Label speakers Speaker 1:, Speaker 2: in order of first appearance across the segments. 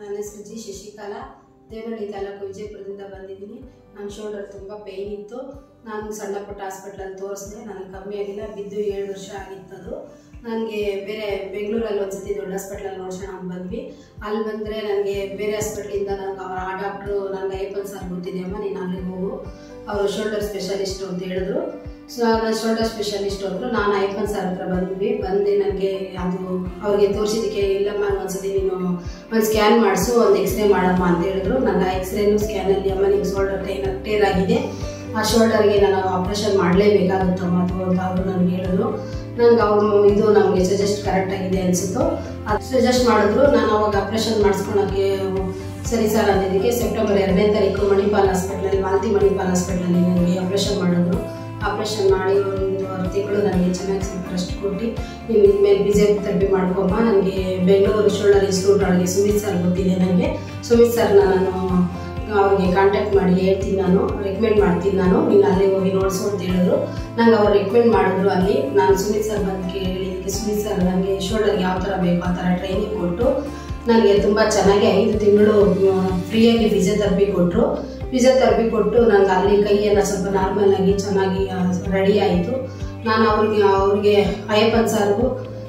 Speaker 1: ನನ್ನ ಹೆಸರು ಜಿ ಶಶಿಕಲಾ ದೇವನಹಳ್ಳಿ ತಾಲೂಕು ವಿಜಯಪುರದಿಂದ ಬಂದಿದ್ದೀನಿ ನನ್ನ ಶೋಲ್ಡರ್ ತುಂಬ ಪೇಯ್ನ್ ಇತ್ತು ನಾನು ಸಣ್ಣ ಪುಟ್ಟ ಹಾಸ್ಪಿಟ್ಲಲ್ಲಿ ತೋರಿಸಿದೆ ನನಗೆ ಕಮ್ಮಿ ಆಗಿಲ್ಲ ಬಿದ್ದು ಏಳು ವರ್ಷ ಆಗಿತ್ತದು ನನಗೆ ಬೇರೆ ಬೆಂಗಳೂರಲ್ಲಿ ಒಂದ್ಸತಿ ದೊಡ್ಡ ಹಾಸ್ಪಿಟ್ಲಲ್ಲಿ ನೋಡ್ಸೋಣ ಅಂತ ಬಂದ್ವಿ ಅಲ್ಲಿ ಬಂದರೆ ನನಗೆ ಬೇರೆ ಹಾಸ್ಪಿಟ್ಲಿಂದ ನನಗೆ ಅವ್ರ ಆ ಡಾಕ್ಟ್ರು ನನಗೆ ಐಪಲ್ ಸರ್ ಗೊತ್ತಿದೆಯಮ್ಮ ನೀನು ಅಲ್ಲಿಗೆ ಹೋಗು ಅವರು ಶೋಲ್ಡರ್ ಸ್ಪೆಷಲಿಸ್ಟು ಅಂತ ಹೇಳಿದ್ರು ಸೊ ನಾನು ಶೋಲ್ಡರ್ ಸ್ಪೆಷಲಿಸ್ಟ್ ಹೋದ್ರು ನಾನು ಐಪನ್ ಸರ್ ಹತ್ರ ಬಂದ್ವಿ ಬಂದು ನನಗೆ ಅದು ಅವ್ರಿಗೆ ತೋರಿಸಿದ್ದಕ್ಕೆ ಇಲ್ಲಮ್ಮ ಒಂದ್ಸತಿ ನೀನು ಒಂದು ಸ್ಕ್ಯಾನ್ ಮಾಡಿಸು ಒಂದು ಎಕ್ಸ್ರೇ ಮಾಡಮ್ಮ ಅಂತ ಹೇಳಿದ್ರು ನನ್ನ ಎಕ್ಸ್ರೇನು ಸ್ಕ್ಯಾನಲ್ಲಿ ಅಮ್ಮ ನಿಮ್ಗೆ ಶೋಲ್ಡರ್ ಟೈನ್ ಟೇರ್ ಆಗಿದೆ ಆ ಶೋಲ್ಡರ್ಗೆ ನಾನು ಆಪ್ರೇಷನ್ ಮಾಡಲೇಬೇಕಾಗುತ್ತಮ್ಮ ಅದು ಅಂತ ಅವರು ನನಗೆ ಹೇಳಿದ್ರು ನನಗೆ ಅವರು ಇದು ನಮಗೆ ಸಜೆಸ್ಟ್ ಕರೆಕ್ಟ್ ಆಗಿದೆ ಅನಿಸಿತು ಅದು ಸಜೆಸ್ಟ್ ಮಾಡಿದ್ರು ನಾನು ಅವಾಗ ಆಪ್ರೇಷನ್ ಮಾಡಿಸ್ಕೊಳಕ್ಕೆ ಸರಿ ಸರ್ ಅಂದಿದ್ದಕ್ಕೆ ಸೆಪ್ಟೆಂಬರ್ ಎರಡನೇ ತಾರೀಕು ಮಣಿಪಾಲ್ ಹಾಸ್ಪಿಟ್ಲಲ್ಲಿ ಮಾಲ್ತಿ ಮಣಿಪಾಲ್ ಹಾಸ್ಪಿಟ್ಲಲ್ಲಿ ನನಗೆ ಆಪ್ರೇಷನ್ ಮಾಡಿದ್ರು ಆಪ್ರೇಷನ್ ಮಾಡಿ ಒಂದು ಆರು ತಿಂಗಳು ನನಗೆ ಚೆನ್ನಾಗಿ ಸ್ವಲ್ಪ ರೆಸ್ಟ್ ಕೊಟ್ಟು ನೀವು ಇನ್ಮೇಲೆ ಫಿಸಿಯೋಥೆರಪಿ ಮಾಡ್ಕೊಮ್ಮ ನನಗೆ ಬೆಂಗಳೂರು ಶೋಲ್ಡರ್ ಇನ್ಸ್ಟಿಟ್ಯೂಟ್ ಅವರಿಗೆ ಸುಮಿತ್ ಸರ್ ಗೊತ್ತಿದೆ ನನಗೆ ಸುಮಿತ್ ಸರ್ನ ನಾನು ಅವ್ರಿಗೆ ಕಾಂಟ್ಯಾಕ್ಟ್ ಮಾಡಿ ಹೇಳ್ತೀನಿ ನಾನು ರೆಕಮೆಂಡ್ ಮಾಡ್ತೀನಿ ನಾನು ನೀನು ಅಲ್ಲಿ ಹೋಗಿ ನೋಡಿಸು ಅಂತ ಹೇಳಿದ್ರು ನಂಗೆ ಅವ್ರು ರೆಕಮೆಂಡ್ ಮಾಡಿದ್ರು ಅಲ್ಲಿ ನಾನು ಸುಮಿತ್ ಸರ್ ಬಂದು ಕೇಳಿದ್ದಕ್ಕೆ ಸುಮಿತ್ ಸರ್ ನನಗೆ ಶೋಲ್ಡರ್ಗೆ ಯಾವ ಥರ ಬೇಕು ಆ ಥರ ಟ್ರೈನಿಂಗ್ ಕೊಟ್ಟು ನನಗೆ ತುಂಬ ಚೆನ್ನಾಗಿ ಐದು ತಿಂಗಳು ಫ್ರೀಯಾಗಿ ಫಿಸಿಯೋಥೆರಪಿ ಕೊಟ್ಟರು ಫಿಸಿಯೋಥೆರಪಿ ಕೊಟ್ಟು ನನಗೆ ಅಲ್ಲಿ ಕೈಯೆಲ್ಲ ಸ್ವಲ್ಪ ನಾರ್ಮಲ್ ಆಗಿ ಚೆನ್ನಾಗಿ ರೆಡಿ ಆಯಿತು ನಾನು ಅವ್ರಿಗೆ ಅವ್ರಿಗೆ ಅಯ್ಯಪ್ಪನ್ ಸರ್ಗೂ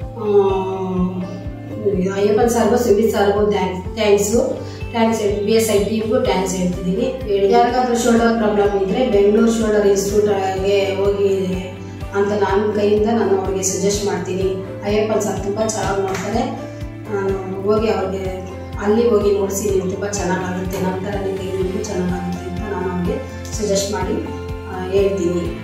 Speaker 1: ಅಯ್ಯಪ್ಪನ್ ಸರ್ಗೂ ಸುಮಿತ್ ಸರ್ಗೂ thanks thanks thanks B S I ಟಿಗೂ ಥ್ಯಾಂಕ್ಸ್ ಹೇಳ್ತಿದ್ದೀನಿ ಹೇಳಿ ಯಾರಿಗಾದ್ರೂ ಶೋಲ್ಡರ್ ಪ್ರಾಬ್ಲಮ್ ಇದ್ದರೆ ಬೆಂಗಳೂರು ಶೋಲ್ಡರ್ ಇನ್ಸ್ಟಿಟ್ಯೂಟ್ಗೆ ಹೋಗಿ ಅಂತ ನನ್ನ ಕೈಯಿಂದ ನಾನು ಅವ್ರಿಗೆ ಸಜೆಸ್ಟ್ ಮಾಡ್ತೀನಿ ಅಯ್ಯಪ್ಪನ್ ಸರ್ ತುಂಬ ಚೆನ್ನಾಗಿ ನೋಡ್ತಾರೆ ನಾನು ಹೋಗಿ ಅವ್ರಿಗೆ ಅಲ್ಲಿ ಹೋಗಿ ನೋಡಿಸಿ ನೀವು ತುಂಬ ಚೆನ್ನಾಗಾಗುತ್ತೆ ನಂತರ ನಿಮಗೆ ಇನ್ನೂ ಚೆನ್ನಾಗಾಗುತ್ತೆ ಅಂತ ನಾನು ಅವ್ರಿಗೆ ಸಜೆಸ್ಟ್ ಮಾಡಿ ಆ, ಹೇಳ್ತೀನಿ